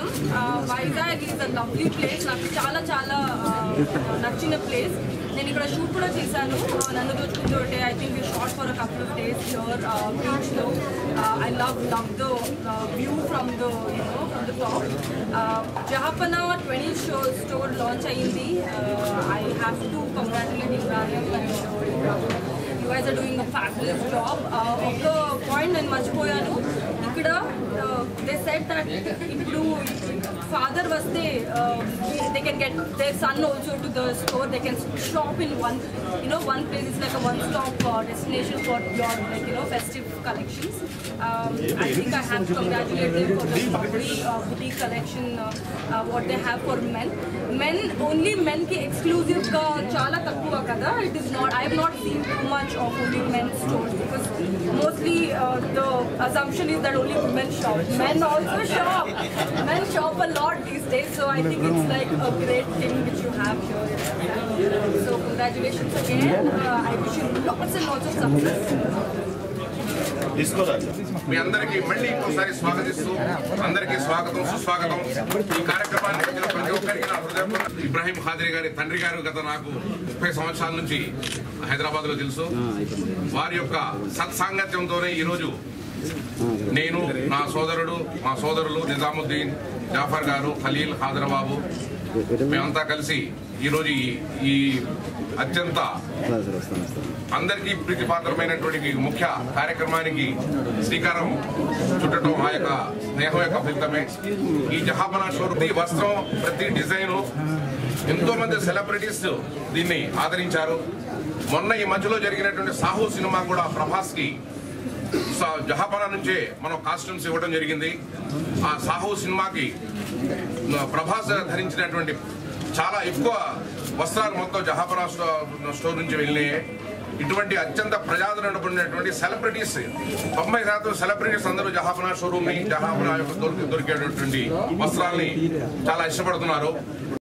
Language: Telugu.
Welcome Vizag is a lovely place నాకు చాలా చాలా uh, నచ్చిన ప్లేస్ నేను ఇక్కడ షూట్ కూడా చేశాను Uh, నన్ను దోచుకుంటుంటే I think short for a couple of days here బీచ్లో I love love the view from the you know from the top జహాపన ట్వంటీ షో స్టోర్ లాంచ్ అయ్యింది I have to congratulate Ibrahim and you guys are doing a fabulous job ఒక పాయింట్ నేను మర్చిపోయాను ఇక్కడ దే సెట్ దట్ ఇప్పుడు ఫాదర్ వస్తే they can get their son also to the store they can shop in one you know one place is like a one stop uh, destination for your like you know festive collections um, i think i have to congratulate them for the boutique, uh, boutique collection uh, uh, what they have for men men only men ki exclusive ka chala takkuva kada it is not i have not seen too much of only men's stores because mostly uh, the assumption is that only women shop men also shop men shop a lot these days so i think it's like a great thing which you have here so congratulations again. Uh, I wish you lots and lots of success. మీ అందరికీ మళ్ళీ ఇంకోసారి స్వాగతిస్తూ అందరికీ స్వాగతం సుస్వాగతం ఈ కార్యక్రమాన్ని వచ్చిన ప్రతి ఒక్కరికి నా హృదయపూర్వక ఇబ్రాహీం ఖాద్రి గారి తండ్రి గారు గత నాకు ముప్పై సంవత్సరాల నుంచి హైదరాబాద్ లో తెలుసు వారి యొక్క సత్సాంగత్యంతోనే ఈరోజు నేను నా సోదరుడు మా సోదరులు నిజాముద్దీన్ జాఫర్ గారు ఖలీల్ హాదరబాబు మేమంతా కలిసి ఈరోజు ఈ- ఈ అత్యంత అందరికీ ప్రీతిపాత్రమైనటువంటి ఈ ముఖ్య కార్యక్రమానికి శ్రీకారం చుట్టడం ఆ యొక్క స్నేహం యొక్క ఫలితమే ఈ జహాపనా షో ప్రతి వస్త్రం ప్రతి డిజైన్ ఎంతో మంది సెలబ్రిటీస్ దీన్ని ఆదరించారు మొన్న ఈ మధ్యలో జరిగినటువంటి సాహు సినిమా కూడా ప్రభాస్ కి స- జహాపనా నుంచే మనం కాస్ట్యూమ్స్ ఇవ్వడం జరిగింది ఆ సాహు సినిమాకి ప్రభాస్ ధరించినటువంటి చాలా ఎక్కువ వస్త్రాలు మొత్తం జహాపనా స్టో- స్టోర్ నుంచి వెళ్ళినాయి ఇటువంటి అత్యంత ప్రజాదరణ పొందినటువంటి సెలబ్రిటీస్ తొంభై శాతం సెలబ్రిటీస్ అందరూ జహాపనా షోరూమ్ ని జహాపనా యొక్క దొరికి దొరికేటటువంటి వస్త్రాల్ని చాలా ఇష్టపడుతున్నారు